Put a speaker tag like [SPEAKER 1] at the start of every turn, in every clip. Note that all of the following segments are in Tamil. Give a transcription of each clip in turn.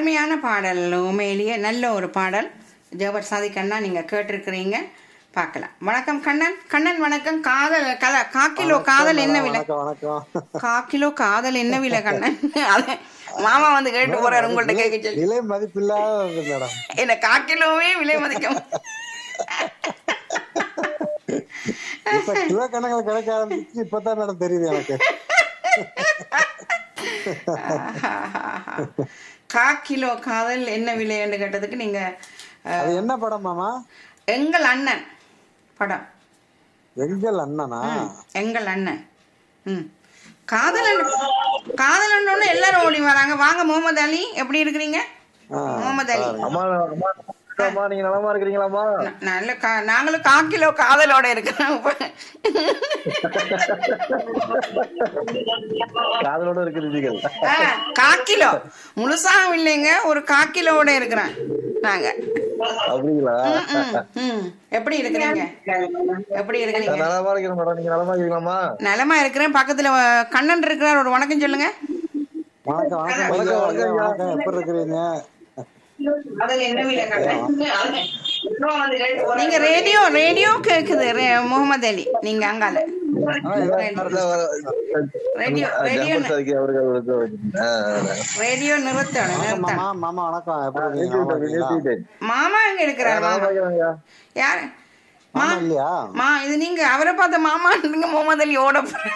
[SPEAKER 1] அருமையான பாடல் உண்மையிலேயே நல்ல ஒரு பாடல் ஜவர் சாதி கண்ணா நீங்க கேட்டிருக்கிறீங்க பார்க்கலாம் வணக்கம் கண்ணன் கண்ணன் வணக்கம் காதல் கல காக்கிலோ காதல் என்ன விலை
[SPEAKER 2] வணக்கம் வணக்கம்
[SPEAKER 1] காக்கிலோ காதல் என்ன விலை கண்ணன் அது மாமா வந்து கேட்டு போறாரு உங்கள்ட்ட கேட்க சொல்லி
[SPEAKER 2] விலை மதிப்பில்லாத மேடம்
[SPEAKER 1] என்ன காக்கிலோவே விலை மதிக்கும்
[SPEAKER 2] இப்ப கிலோ கணக்கில் கிடைக்க ஆரம்பிச்சு இப்பதான் மேடம் தெரியுது எனக்கு
[SPEAKER 1] கா கிலோ காதல் என்ன விலை என்று கேட்டதுக்கு நீங்க அஹ்,
[SPEAKER 2] அது என்ன படம் மாமா
[SPEAKER 1] எங்கள் அண்ணன் படம்
[SPEAKER 2] எங்கள் அண்ணனா
[SPEAKER 1] எங்கள் அண்ணன் ம் காதலன் காதலன்னு எல்லாரும் ஓடி வராங்க வாங்க முகமது அலி எப்படி இருக்கிறீங்க
[SPEAKER 2] ஆ,
[SPEAKER 1] முகமது அலி
[SPEAKER 3] அம்மா அம்மா அம்மா நீங்க நலமா இருக்கிறீங்களாம்மா
[SPEAKER 1] ந- நல்ல கா நாங்களும் கா கிலோ காதலோட இருக்கிறோம்
[SPEAKER 3] காதலோட இருக்கிறீர்கள்
[SPEAKER 1] ஆ, கா கிலோ முழுசாவும் இல்லைங்க ஒரு கா கிலோவோட இருக்கிறேன் நாங்க
[SPEAKER 3] அப்படிங்களா
[SPEAKER 1] ம், ம். எப்படி இருக்கிறீங்க எப்படி இருக்கிறீங்க
[SPEAKER 3] நலமா இருக்கிறேன் மேடம் நீங்க நலமா இருக்கிறீங்களாம்மா
[SPEAKER 1] நலமா இருக்கிறேன் பக்கத்துல அஹ், கண்ணன் இருக்கிறார் ஒரு வணக்கம் சொல்லுங்க
[SPEAKER 2] வணக்கம் வணக்கம்
[SPEAKER 3] வணக்கம்,
[SPEAKER 2] ஐயா,
[SPEAKER 3] வணக்கம், ஐயா.
[SPEAKER 2] வணக்கம் எப்படி இருக்கிறீங்க
[SPEAKER 1] நீங்க ரேடியோ ரேடியோ கேக்குது ரே- முகமது அலி நீங்க அங்கால ரேடியோ ரேடியோ
[SPEAKER 3] அவர்களுக்கு
[SPEAKER 1] ரேடியோ நிறுத்தணும்
[SPEAKER 2] வணக்கம்
[SPEAKER 1] நிறுத்தணும்
[SPEAKER 2] மாமா மாமா வணக்கம் எப்படி இருக்கீங்க நல்லா இருக்கீங்களா?
[SPEAKER 3] நிறுத்திட்டேன்
[SPEAKER 1] மாமா எங்க இருக்கிறார் மாமா யாரு மா
[SPEAKER 2] மாமா இல்லையா
[SPEAKER 1] மா இது நீங்க அவரை பார்த்த மாமா நீங்க முகமது அலி ஓட போற-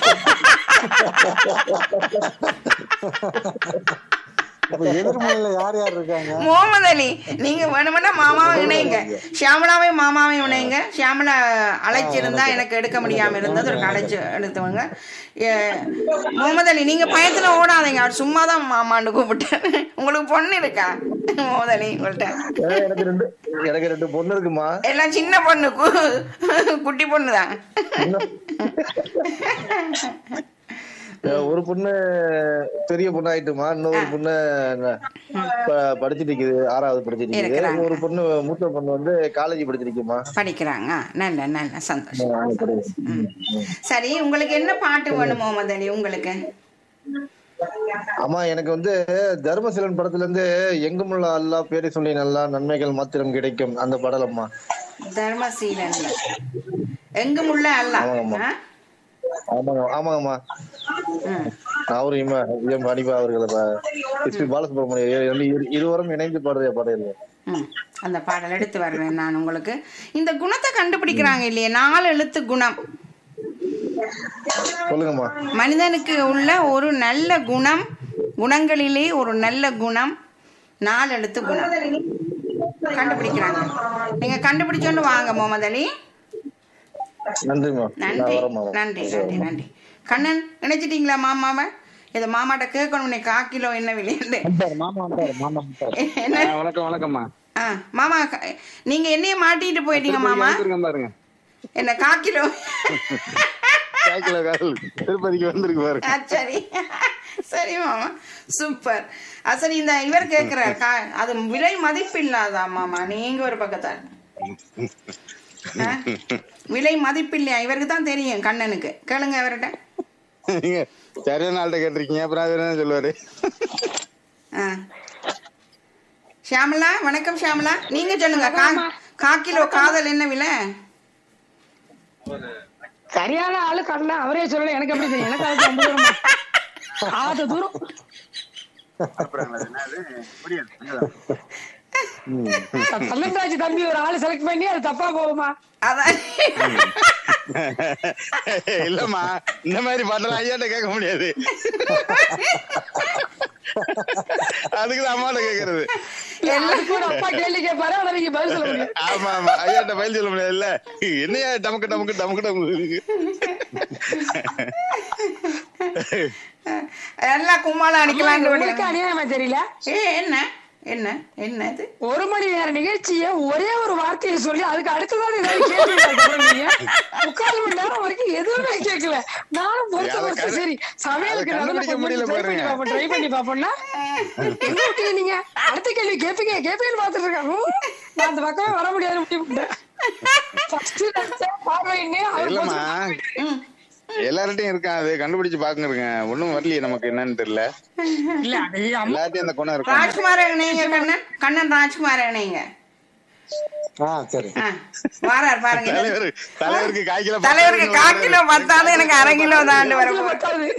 [SPEAKER 2] இப்ப எதிர்மனையில யார் யார் இருக்காங்க
[SPEAKER 1] முகமது அலி நீங்க வேணுமென்னா மாமாவை இணைங்க ஷியாமலாவை மாமாவை இணைங்க ஷியாமலா அழைச்சிருந்தா எனக்கு எடுக்க முடியாம இருந்தது ஒரு அழைச்சு எடுத்தவங்க ஏ, முகமது அலி நீங்க பயத்துல ஓடாதீங்க அவர் சும்மா தான் மாமான்னு கூப்பிட்டாரு உங்களுக்கு பொண்ணு இருக்கா முகமது அலி உங்கள்கிட்ட
[SPEAKER 3] எனக்கு ரெண்டு எனக்கு ரெண்டு பொண்ணு இருக்குமா
[SPEAKER 1] எல்லாம் சின்ன பொண்ணு கு- குட்டி பொண்ணு தான்
[SPEAKER 3] ஒரு பொண்ணு பெரிய பொண்ணு ஆயிட்டுமா இன்னொரு பொண்ணு ப- படிச்சுட்டு இருக்குது ஆறாவது படிச்சுட்டு
[SPEAKER 1] இருக்கிறாங்க.
[SPEAKER 3] இருக்குது ஒரு பொண்ணு மூத்த பொண்ணு வந்து காலேஜ் படிச்சுட்டு இருக்குமா
[SPEAKER 1] படிக்கிறாங்க நல்ல நல்ல சந்தோஷம் சரி உங்களுக்கு என்ன பாட்டு வேணும் முகமது அலி உங்களுக்கு
[SPEAKER 3] ஆமா எனக்கு வந்து தர்மசீலன் படத்துல இருந்து எங்குமுள்ள அல்லா பேரை சொல்லி நல்லா நன்மைகள் மாத்திரம் கிடைக்கும் அந்த பாடலம்மா
[SPEAKER 1] தர்மசீலன் எங்குமுள்ள அல்ல
[SPEAKER 3] ஆமாம்மா.
[SPEAKER 1] ஆ?
[SPEAKER 3] ஆமாங்க ஆமாங்கம்மா
[SPEAKER 1] ம்.
[SPEAKER 3] அவரும் இம்மா எம் அனிபா அவர்களை எஸ் பி பாலசுப்ரமணியம் இரு- இரு- இருவரும் இணைந்து பாடுற பாடல்
[SPEAKER 1] ம். அந்த பாடல் எடுத்து வர்றேன் நான் உங்களுக்கு இந்த குணத்தை கண்டுபிடிக்கிறாங்க இல்லையே நாலு எழுத்து குணம்
[SPEAKER 3] சொல்லுங்கம்மா
[SPEAKER 1] மனிதனுக்கு உள்ள ஒரு நல்ல குணம் குணங்களிலே ஒரு நல்ல குணம் நாலு எழுத்து குணம் கண்டுபிடிக்கிறாங்க நீங்க கண்டுபிடிச்சோன்னு வாங்க முகமது அலி
[SPEAKER 3] நன்றிம்மா நான்
[SPEAKER 1] நன்றி
[SPEAKER 3] வரேம்மா
[SPEAKER 1] நன்றி நன்றி நன்றி கண்ணன் நினைச்சிட்டீங்களா மாமாவை இதை மாமாட்ட கேட்கணும் நீ கா கிலோ என்ன விலைன்னு
[SPEAKER 2] மாமா வந்தாரு மாமா வந்தாரு
[SPEAKER 1] என்ன
[SPEAKER 4] ஆ, வணக்கம் வணக்கம்மா
[SPEAKER 1] ஆ மாமா க- நீங்க என்னைய மாட்டிட்டு போயிட்டீங்க மாமா
[SPEAKER 4] வந்திருக்கேன் பாருங்க
[SPEAKER 1] என்ன கா கிலோ
[SPEAKER 4] காய்க்கல கால் திருப்பதிக்கு வந்திருக்கு பாருங்க
[SPEAKER 1] ஆ, சரி சரி மாமா சூப்பர் ஆ, சரி இந்த இவர் கேக்குறார் கா- அது விலை மதிப்பு இல்லாதா மாமா நீங்க ஒரு பக்கத்தார் ஆ? விலை மதிப்பு இல்லையா இவருக்கு தான் தெரியும் கண்ணனுக்கு கேளுங்க அவர்கிட்ட
[SPEAKER 4] நீங்க சரியான ஆள்கிட்ட கேட்டிருக்கீங்க அப்புறம் அவர் என்ன சொல்லுவாரு
[SPEAKER 1] ஆ. ஷியாமலா வணக்கம் ஷியாமலா நீங்க சொல்லுங்க கா கா கிலோ காதல் என்ன விலை
[SPEAKER 5] சரியான ஆளு கடல அவரே சொல்லல எனக்கு எப்படி தெரியும் எனக்கு அதுக்கு ரொம்ப தூரமா ஆத தூரம் பன்னெண்டாச்சு தம்பி ஒரு ஆளு செலக்ட் பண்ணி அது தப்பா போகுமா
[SPEAKER 1] அதான்
[SPEAKER 4] இல்லம்மா இந்த மாதிரி பாட்டெல்லாம் ஐயாட்ட கேட்க முடியாது அதுக்கு தான் அம்மாட்ட கேக்குறது
[SPEAKER 5] அதுக்கு ஒரு அப்பா கேள்வி கேட்பாரு ஆனா நீங்க பதில் சொல்ல முடியும்
[SPEAKER 4] ஆமா ஆமா ஐயாட்ட பயில் சொல்ல முடியாது இல்ல என்னையா டமக்கு டமக்கு டமக்கு டமக்கு
[SPEAKER 1] எல்லாம் கும்மாளம் அடிக்கலாம்னு
[SPEAKER 5] உங்களுக்கு
[SPEAKER 1] விடுங்க.
[SPEAKER 5] அநியாயமா தெரியல
[SPEAKER 1] ஏ என்ன என்ன என்ன இது
[SPEAKER 5] ஒரு மணி நேர நிகழ்ச்சிய ஒரே ஒரு வார்த்தையை சொல்லி அதுக்கு அடுத்ததான் ஏதாவது கேள்வி கேட்கறீங்க. முக்கால் மணி நேரம் வரைக்கும் எதுவுமே கேட்கல நானும் பொறுத்த
[SPEAKER 4] அதை
[SPEAKER 5] பொறுத்து
[SPEAKER 4] கண்டு-
[SPEAKER 5] சரி சமையலுக்கு
[SPEAKER 4] அதை
[SPEAKER 5] நடுவுல
[SPEAKER 4] கண்டுபிடிக்க முடியல
[SPEAKER 5] ட்ரை பண்ணி
[SPEAKER 4] பாருங்க.
[SPEAKER 5] பார்ப்போம் ட்ரை பண்ணி பார்ப்போம்னா எங்க விட்டீங்க நீங்க அடுத்த கேள்வி கேட்பீங்க கேட்பீங்கன்னு பார்த்துட்டு இருக்கேன் ஹம், நான் அந்த பக்கமே வர முடியாது முடிவு பண்ணிட்டேன் First நினைச்சேன் பார்வையின்னே அவர்
[SPEAKER 4] இல்லம்மா
[SPEAKER 5] போச்சு.
[SPEAKER 1] ம்
[SPEAKER 4] எல்லார்ட்டையும் இருக்கான் அது கண்டுபிடிச்சு பாக்குங்க ஒண்ணும் வரலையே நமக்கு என்னன்னு தெரியல
[SPEAKER 5] இல்ல அது அம்மா
[SPEAKER 4] எல்லார்ட்டையும் அந்த குணம் இருக்கும்
[SPEAKER 1] ராஜ்குமார் இணைங்க கண்ணன் கண்ணன் ராஜ்குமார் இணைங்க
[SPEAKER 2] ஆ சரி
[SPEAKER 1] ஆ, வாரார் பாருங்க
[SPEAKER 4] தலைவர் தலைவருக்கு காய் கிலோ
[SPEAKER 1] தலைவருக்கு கால் கிலோ பத்தாலும் எனக்கு அரை கிலோ தான் வர போகுது.
[SPEAKER 5] பத்தாது.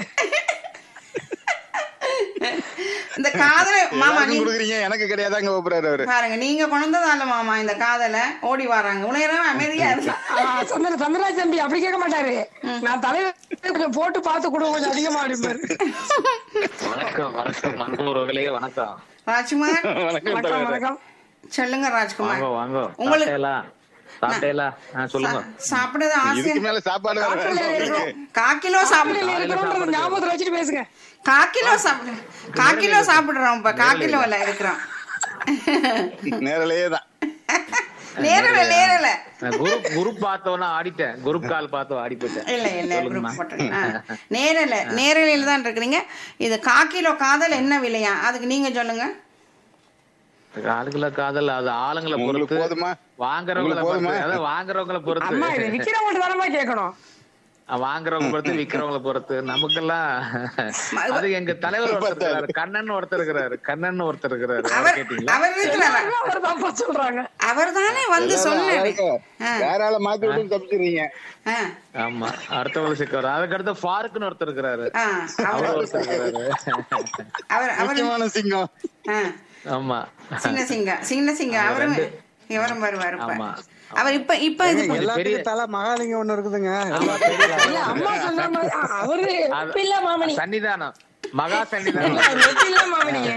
[SPEAKER 1] இந்த காதல மாமா
[SPEAKER 4] எல்லாருக்கும்
[SPEAKER 1] நீ
[SPEAKER 4] கொடுக்குறீங்க எனக்கு கிடையாதாங்க போறாரு அவரு
[SPEAKER 1] பாருங்க நீங்க கொண்டதால மாமா இந்த காதல ஓடி வராங்க உணரம் அமைதியா இருந்தா
[SPEAKER 5] ஆ, சந்திர சந்திரராஜ் தம்பி அப்படி கேட்க மாட்டாரு நான் தலைவர் கொஞ்சம் போட்டு பார்த்து கொடுங்க கொஞ்சம் அதிகமா அடிப்பாரு
[SPEAKER 6] வணக்கம் வணக்கம் நண்பர்களே வணக்கம்
[SPEAKER 1] ராஜ்குமார்
[SPEAKER 4] வணக்கம்
[SPEAKER 5] வணக்கம்
[SPEAKER 4] தலைவர்
[SPEAKER 5] வணக்கம்
[SPEAKER 1] சொல்லுங்க ராஜ்குமார்
[SPEAKER 6] வாங்க வாங்க
[SPEAKER 1] உங்களுக்கு-
[SPEAKER 6] சாப்பிட்டேலா சாப்பிட்டேலா ஆ சொல்லுங்க
[SPEAKER 1] சா- சாப்பிடுறது ஆசை
[SPEAKER 4] இதுக்கு மேல சாப்பாடு வேற வேணும் உங்களுக்கு.
[SPEAKER 1] கா கிலோ சாப்பிடு
[SPEAKER 5] இல்ல, இருக்கிறோன்றத ஞாபகத்துல வச்சுட்டு பேசுங்க
[SPEAKER 1] கா கிலோ சாப்பிடு கா கிலோ சாப்பிடுறோம் இப்ப கா கிலோல இருக்கிறோம்
[SPEAKER 4] நேரலையே தான்
[SPEAKER 1] நேரல நேரல
[SPEAKER 6] நான் குரூப் குரூப் பார்த்தவனா ஆடிட்டேன் குரூப் கால் பார்த்தோம் ஆடி போயிட்டேன்
[SPEAKER 1] இல்ல இல்ல
[SPEAKER 6] சொல்லுங்கம்மா.
[SPEAKER 1] group photo. ஆ. நேரல நேரலையில தான் இருக்கிறீங்க இது கா கிலோ காதல் என்ன விலையா அதுக்கு நீங்க சொல்லுங்க
[SPEAKER 6] ஆளுகளை காதல் அது ஆளுங்களை
[SPEAKER 4] உங்களுக்கு
[SPEAKER 6] பொறுத்து
[SPEAKER 4] போதுமா?
[SPEAKER 6] வாங்குறவங்களை
[SPEAKER 4] உங்களுக்கு போதுமா?
[SPEAKER 6] பொறுத்து அதாவது வாங்குறவங்களை
[SPEAKER 5] அம்மா இது
[SPEAKER 6] பொறுத்து
[SPEAKER 5] விக்கிறவங்கள்ட்ட தானமா கேட்கணும்
[SPEAKER 6] அஹ் வாங்குறவங்க பொறுத்து விக்கிறவங்களை பொறுத்து நமக்கெல்லாம் அது எங்க தலைவர் ஒருத்தர் இருக்கிறாரு கண்ணன் ஒருத்தர் இருக்கிறாரு கண்ணன் ஒருத்தர் இருக்கிறாரு அவர்
[SPEAKER 1] அவர்
[SPEAKER 6] கேட்டீங்களா
[SPEAKER 1] அவர் இருக்கிறாரா
[SPEAKER 5] அவர் தான் சொல்றாங்க
[SPEAKER 1] அவர் தானே வந்து சொன்னாரு ஆ,
[SPEAKER 4] வேற ஆளை மாத்தி விட்டு தப்பிச்சிடுறீங்க
[SPEAKER 1] ஆ,
[SPEAKER 6] ஆமா அடுத்தவங்களை சிக்கவர் அதுக்கு அடுத்து ஃபாருக்குன்னு ஒருத்தர் இருக்கிறாரு
[SPEAKER 1] ஆ, அவர்
[SPEAKER 6] அவர் ஒருத்தர் இருக்கிறாரு
[SPEAKER 1] அவர் அவர்
[SPEAKER 4] முக்கியமான சிங்கம்
[SPEAKER 1] ஆ,
[SPEAKER 6] ஆமா
[SPEAKER 1] சின்ன சிங்கா சின்ன சிங்கா அவரும் இவரும் வருவார் இப்ப
[SPEAKER 6] ஆமா.
[SPEAKER 1] அவர் இப்ப இப்ப இது
[SPEAKER 6] பெரிய-
[SPEAKER 2] எல்லாத்துக்கும் தலை மகாலிங்கம் ஒண்ணு இருக்குதுங்க
[SPEAKER 5] இல்ல அம்மா சொன்ன மாதிரி ஆ, அவரு இல்ல மாமணி
[SPEAKER 6] சன்னிதானம் மகா சன்னிதானம்
[SPEAKER 5] இல்ல மாமணிங்க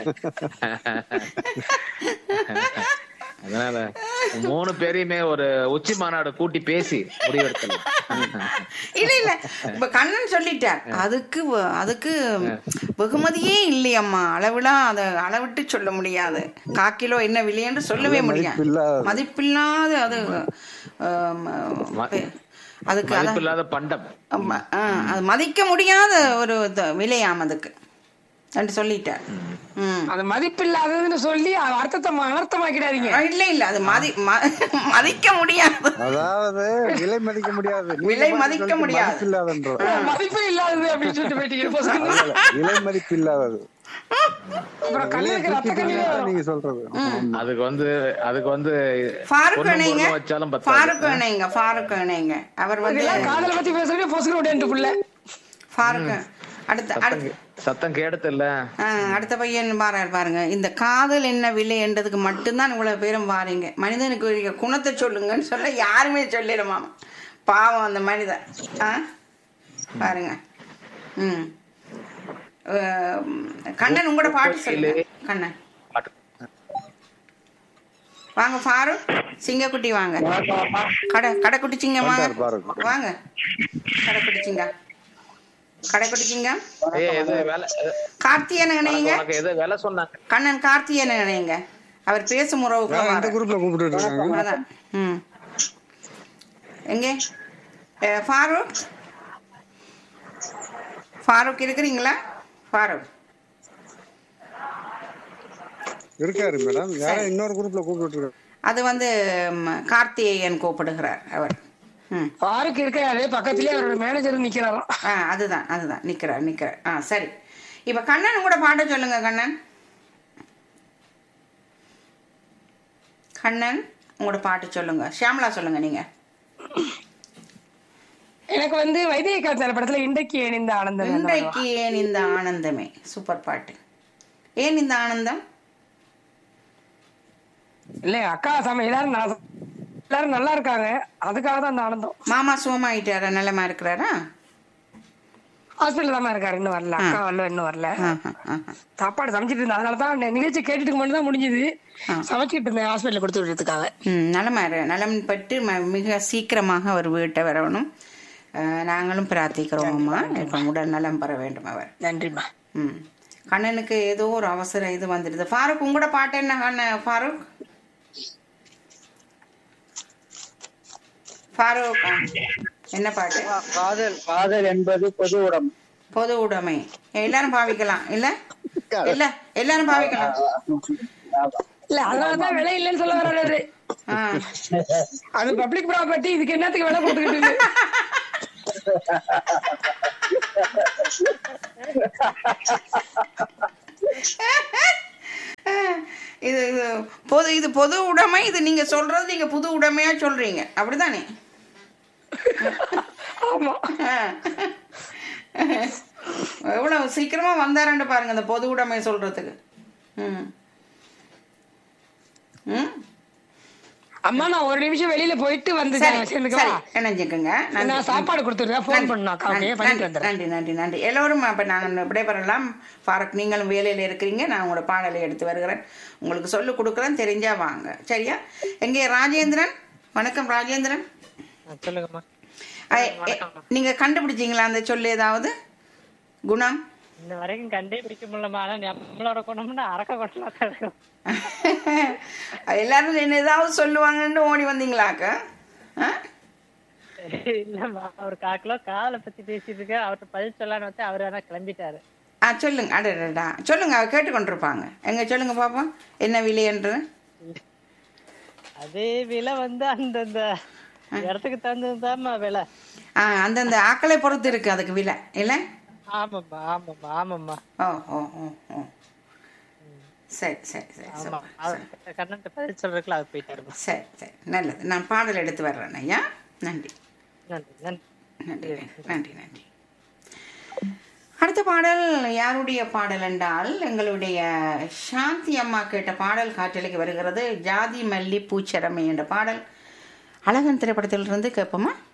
[SPEAKER 6] அதனால மூணு பேரையுமே ஒரு உச்சி மாநாடு கூட்டி பேசி முடிவெடுக்கலாம்
[SPEAKER 1] இல்ல இல்ல இப்ப கண்ணன் சொல்லிட்டார் அதுக்கு வ- அதுக்கு வெகுமதியே இல்லையம்மா அளவிலா அத அளவிட்டு சொல்ல முடியாது கா கிலோ என்ன விலை என்று சொல்லவே முடியாது
[SPEAKER 2] மதிப்பில்லாத-
[SPEAKER 1] மதிப்பில்லாத அது ஆம், பே- அதுக்கு அதான்
[SPEAKER 6] மதிப்பில்லாத பண்டம்
[SPEAKER 1] ஆமா, ஆ, அது மதிக்க முடியாத ஒரு த- விலையாம் அதுக்கு என்று சொல்லிட்டார் ம்
[SPEAKER 5] அது மதிப்பில்லாததுன்னு சொல்லி அது அர்த்தத்தை ம- அனர்த்தமாக்கிடாதீங்க
[SPEAKER 1] ஆ, இல்ல இல்ல அது மதி ம- மதிக்க முடியாது
[SPEAKER 2] அதாவது விலை மதிக்க முடியாது நீங்க
[SPEAKER 1] விலை
[SPEAKER 2] பாட்டுக்கு
[SPEAKER 1] மதிக்க
[SPEAKER 2] சொல்லிட்டு
[SPEAKER 1] முடியாது.
[SPEAKER 2] மதிப்பில்லாதன்ற
[SPEAKER 5] மதிப்பே இல்லாதது அப்படின்னு சொல்லிட்டு போயிட்டீங்க பசங்க.
[SPEAKER 2] விலை மதிப்பில்லாதது
[SPEAKER 5] அப்புறம்
[SPEAKER 2] விலையை
[SPEAKER 5] கண்ணுக்கு ரத்த
[SPEAKER 2] தூக்கி
[SPEAKER 5] கண்ணீரே
[SPEAKER 2] போடுறதா
[SPEAKER 5] வரும்.
[SPEAKER 2] நீங்க சொல்றது
[SPEAKER 6] அதுக்கு வந்து அதுக்கு வந்து
[SPEAKER 1] ஃபாரூக்
[SPEAKER 6] பொண்ணு
[SPEAKER 1] இணைங்க
[SPEAKER 6] பொருளும் வச்சாலும் பத்தாது
[SPEAKER 1] ஃபாரூக் இணைங்க ஃபாரூக் இணைங்க அவர் வந்து
[SPEAKER 5] இதெல்லாம் காதலை பத்தி பேசுறதே பொசுக்கு விட்டு புள்ள
[SPEAKER 1] ஃபாரூக் அடுத்த அடுத்த
[SPEAKER 6] சத்தம் கேடுத்து இல்ல
[SPEAKER 1] ஆ, அடுத்த பையன் பாருங்க பாருங்க இந்த காதல் என்ன விலை என்றதுக்கு மட்டும்தான் இவ்வளவு பேரும் வாரீங்க மனிதனுக்கு உரிய குணத்தை சொல்லுங்கன்னு சொல்ல யாருமே சொல்லிடுமாம் பாவம் அந்த மனிதன் ஆ பாருங்க ம் அஹ், கண்ணன் உங்களோட பாட்டு சொல்லுங்க கண்ணன் வாங்க ஃபாரு சிங்கக்குட்டி வாங்க கடை கடைக்குட்டி சிங்கம் வாங்க
[SPEAKER 2] பாருங்க.
[SPEAKER 1] வாங்க கடைக்குட்டி சிங்க கடைக்குட்டி சிங்கம்
[SPEAKER 6] ஏய் எது வேலை
[SPEAKER 1] கார்த்தியனை இணைங்க
[SPEAKER 6] உனக்கு எது வேலை சொன்னாங்க
[SPEAKER 1] கண்ணன் கார்த்தியனை இணைங்க அவர் பேசும் உறவுக்குள்ள
[SPEAKER 2] இந்த
[SPEAKER 1] வாரு.
[SPEAKER 2] குரூப்ல கூப்பிட்டு இருக்காங்க
[SPEAKER 1] அவ்வளவுதான் ம் எங்கே அஹ், ஃபாரூக் ஃபாரூக் இருக்கிறீங்களா ஃபாரூக்
[SPEAKER 2] இருக்காரு மேடம் யாரோ இன்னொரு குரூப்ல கூப்பிட்டு இருக்காரு
[SPEAKER 1] அது வந்து ம், கார்த்திகேயன் கூப்பிடுகிறார் அவர் ம்
[SPEAKER 5] பாருக்கு இருக்காரு பக்கத்துலயே அவரோட மேனேஜர் நிக்கிறாராம்
[SPEAKER 1] ஆ அதுதான் அதுதான் நிக்கிறார் நிக்கிறார் ஆ சரி இப்ப கண்ணன் கூட பாட சொல்லுங்க கண்ணன் கண்ணன் உங்களோட பாட்டு சொல்லுங்க ஷியாமலா சொல்லுங்க நீங்க
[SPEAKER 5] எனக்கு வந்து வைத்திய காத்தால படத்துல இன்றைக்கு ஏன் இந்த ஆனந்தம் அந்த படம்.
[SPEAKER 1] இன்றைக்கு ஏன் இந்த ஆனந்தமே சூப்பர் பாட்டு ஏன் இந்த ஆனந்தம்
[SPEAKER 5] இல்ல அக்கா சம எல்லாரும் நா- எல்லாரும் நல்லா இருக்காங்க அதுக்காக தான் அந்த ஆனந்தம்
[SPEAKER 1] மாமா சுகமாயிட்டாரா நல்லமா இருக்கிறாரா
[SPEAKER 5] ஹாஸ்பிட்டல் தான் இருக்காரு இன்னும் வரல அக்கா வரல இன்னும் வரல
[SPEAKER 1] ஆஹா, ஆஹா.
[SPEAKER 5] சாப்பாடு சமைச்சிட்டு இருந்தேன் அதனால தான் இந்த நிகழ்ச்சி கேட்டுட்டு மட்டும் தான் முடிஞ்சது சமைச்சிட்டு இருந்தேன் ஹாஸ்பிட்டல் கொடுத்து விடுறதுக்காக
[SPEAKER 1] ம் நலமா இரு நலம் பெற்று ம- மிக சீக்கிரமாக அவர் வீட்டை வரணும் அஹ், நாங்களும் பிரார்த்திக்கிறோம் அம்மா இப்போ உடல் நலம் பெற வேண்டும் அவர்
[SPEAKER 5] நன்றிம்மா
[SPEAKER 1] ம் கண்ணனுக்கு ஏதோ ஒரு அவசர இது வந்துடுது ஃபாரூக் உங்களோட பாட்டு என்ன கண்ண ஃபாரூக் ஃபாரூக் ஆ. என்ன பாட்டு
[SPEAKER 7] காதல் காதல் என்பது பொது உடம்பு
[SPEAKER 1] பொது உடைமை எல்லாரும் பாவிக்கலாம் இல்ல இல்ல எல்லாரும் பாவிக்கலாம்
[SPEAKER 5] இல்ல அதனாலதான் விலை இல்லைன்னு சொல்ல வர்றாரு
[SPEAKER 1] ஆ.
[SPEAKER 5] அது பப்ளிக் ப்ராப்பர்ட்டி இதுக்கு என்னத்துக்கு விலை போட்டுக்கிட்டு
[SPEAKER 1] இது இது பொது இது பொது உடைமை இது நீங்க சொல்றது நீங்க புது உடைமையா சொல்றீங்க அப்படிதானே
[SPEAKER 5] ஆமா
[SPEAKER 1] ஆ. எவ்வளவு சீக்கிரமா வந்தாரண்டு பாருங்க இந்த பொது உடைமை சொல்றதுக்கு ம் ம்
[SPEAKER 5] அம்மா நான் ஒரு நிமிஷம் வெளியில போயிட்டு
[SPEAKER 1] சரி
[SPEAKER 5] வந்துட்டேன்
[SPEAKER 1] சரி
[SPEAKER 5] சேர்ந்துக்கவா
[SPEAKER 1] இணைஞ்சுக்குங்க நன்றி
[SPEAKER 5] நான் சாப்பாடு கொடுத்துருக்கேன் ஃபோன் பண்ணா
[SPEAKER 1] நன்றி,
[SPEAKER 5] காக்கையே பண்ணிட்டு வந்துடுறேன்
[SPEAKER 1] நன்றி நன்றி நன்றி எல்லோரும் அப்ப நாங்கள் விடைபெறலாம் ஃபாரக் நீங்களும் வேலையில இருக்கிறீங்க நான் உங்களோட பாடலை எடுத்து வருகிறேன் உங்களுக்கு சொல்லு கொடுக்குறேன் தெரிஞ்சா வாங்க சரியா எங்கே ராஜேந்திரன் வணக்கம் ராஜேந்திரன்
[SPEAKER 8] சொல்லுங்கம்மா
[SPEAKER 1] ஐ, எ- நீங்க கண்டுபிடிச்சீங்களா அந்த சொல்லு ஏதாவது குணம்
[SPEAKER 8] இன்ன வரைக்கும் கண்டே பிடிக்க முடியலமா ஆனா நம்மளோட குணம்னா அரக்க குணமா தான் இருக்கும்
[SPEAKER 1] எல்லாரும் என்ன ஏதாவது சொல்லுவாங்கன்னு ஓடி வந்தீங்களாக்க ஆ?
[SPEAKER 8] இல்லம்மா அவர் காக்கிலோ காதலை பத்தி பேசிட்டு இருக்க அவர்கிட்ட பதில் சொல்லலான்னு வந்து அவர் ஆனா கிளம்பிட்டாரு
[SPEAKER 1] ஆ சொல்லுங்க அடடா சொல்லுங்க அவ கேட்டுக்கொண்டிருப்பாங்க எங்க சொல்லுங்க பாப்போம் என்ன விலை என்று
[SPEAKER 8] அதே விலை வந்து அந்தந்த இடத்துக்கு தகுந்ததுதாம்மா விலை
[SPEAKER 1] ஆ அந்தந்த ஆக்களை பொறுத்து இருக்கு அதுக்கு விலை இல்லை
[SPEAKER 8] ஆமாம்மா ஆமாம்மா ஆமாம்மா
[SPEAKER 1] ஓ ஓ ஓ ஓ சரி சரி சரி
[SPEAKER 8] ஆமா
[SPEAKER 1] சூப்பர்.
[SPEAKER 8] அவர் கண்ணன்ட்ட பதில் சொல்றதுக்குள்ள அவர் போயிட்டாருமா
[SPEAKER 1] சரி சரி நல்லது நான் பாடல் எடுத்து வர்றேன் ஐயா நன்றி
[SPEAKER 8] நன்றி நன்றி
[SPEAKER 1] நன்றி நன்றி நன்றி அடுத்த பாடல் யாருடைய பாடல் என்றால் எங்களுடைய சாந்தி அம்மா கேட்ட பாடல் காற்றலைக்கு வருகிறது ஜாதி மல்லி பூச்சரமை என்ற பாடல் அழகன் திரைப்படத்திலிருந்து கேட்போமா